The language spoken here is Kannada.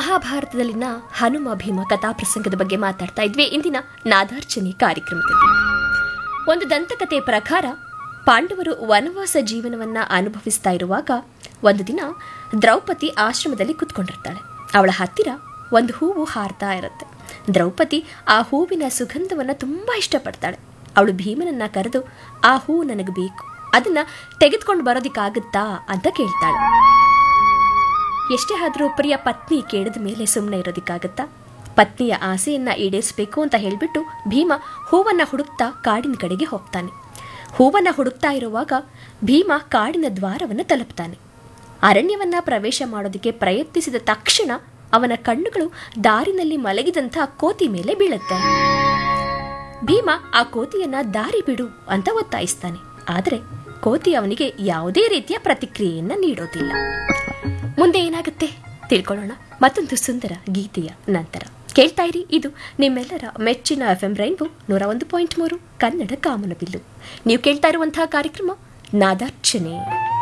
ಮಹಾಭಾರತದಲ್ಲಿನ ಹನುಮ ಭೀಮ ಕಥಾಪ್ರಸಂಗದ ಬಗ್ಗೆ ಮಾತಾಡ್ತಾ ಇದ್ವಿ ಇಂದಿನ ನಾದಾರ್ಚನೆ ಕಾರ್ಯಕ್ರಮದಲ್ಲಿ ಒಂದು ದಂತಕತೆ ಪ್ರಕಾರ ಪಾಂಡವರು ವನವಾಸ ಜೀವನವನ್ನ ಅನುಭವಿಸ್ತಾ ಇರುವಾಗ ಒಂದು ದಿನ ದ್ರೌಪದಿ ಆಶ್ರಮದಲ್ಲಿ ಕುತ್ಕೊಂಡಿರ್ತಾಳೆ ಅವಳ ಹತ್ತಿರ ಒಂದು ಹೂವು ಹಾರ್ತಾ ಇರುತ್ತೆ ದ್ರೌಪದಿ ಆ ಹೂವಿನ ಸುಗಂಧವನ್ನ ತುಂಬಾ ಇಷ್ಟಪಡ್ತಾಳೆ ಅವಳು ಭೀಮನನ್ನ ಕರೆದು ಆ ಹೂವು ನನಗೆ ಬೇಕು ಅದನ್ನ ತೆಗೆದುಕೊಂಡು ಬರೋದಿಕ್ಕಾಗುತ್ತಾ ಅಂತ ಕೇಳ್ತಾಳೆ ಎಷ್ಟೇ ಆದರೂ ಪ್ರಿಯ ಪತ್ನಿ ಕೇಳಿದ ಮೇಲೆ ಸುಮ್ಮನೆ ಇರೋದಿಕ್ಕಾಗತ್ತಾ ಪತ್ನಿಯ ಆಸೆಯನ್ನ ಈಡೇರಿಸಬೇಕು ಅಂತ ಹೇಳಿಬಿಟ್ಟು ಭೀಮ ಹೂವನ್ನ ಹುಡುಕ್ತಾ ಕಾಡಿನ ಕಡೆಗೆ ಹೋಗ್ತಾನೆ ಹೂವನ್ನ ಹುಡುಕ್ತಾ ಇರುವಾಗ ಭೀಮ ಕಾಡಿನ ದ್ವಾರವನ್ನು ತಲುಪ್ತಾನೆ ಅರಣ್ಯವನ್ನ ಪ್ರವೇಶ ಮಾಡೋದಕ್ಕೆ ಪ್ರಯತ್ನಿಸಿದ ತಕ್ಷಣ ಅವನ ಕಣ್ಣುಗಳು ದಾರಿನಲ್ಲಿ ಮಲಗಿದಂಥ ಕೋತಿ ಮೇಲೆ ಬೀಳುತ್ತೆ ಭೀಮ ಆ ಕೋತಿಯನ್ನ ದಾರಿ ಬಿಡು ಅಂತ ಒತ್ತಾಯಿಸ್ತಾನೆ ಆದರೆ ಕೋತಿ ಅವನಿಗೆ ಯಾವುದೇ ರೀತಿಯ ಪ್ರತಿಕ್ರಿಯೆಯನ್ನ ನೀಡೋದಿಲ್ಲ ಮುಂದೆ ಏನಾಗುತ್ತೆ ತಿಳ್ಕೊಳ್ಳೋಣ ಮತ್ತೊಂದು ಸುಂದರ ಗೀತೆಯ ನಂತರ ಕೇಳ್ತಾ ಇರಿ ಇದು ನಿಮ್ಮೆಲ್ಲರ ಮೆಚ್ಚಿನ ಎಫ್ ಎಂ ರೈನ್ಬೋ ನೂರ ಒಂದು ಪಾಯಿಂಟ್ ಮೂರು ಕನ್ನಡ ಕಾಮನಬಿಲ್ಲು ನೀವು ಕೇಳ್ತಾ ಇರುವಂತಹ ಕಾರ್ಯಕ್ರಮ ನಾದಾರ್ಚನೆ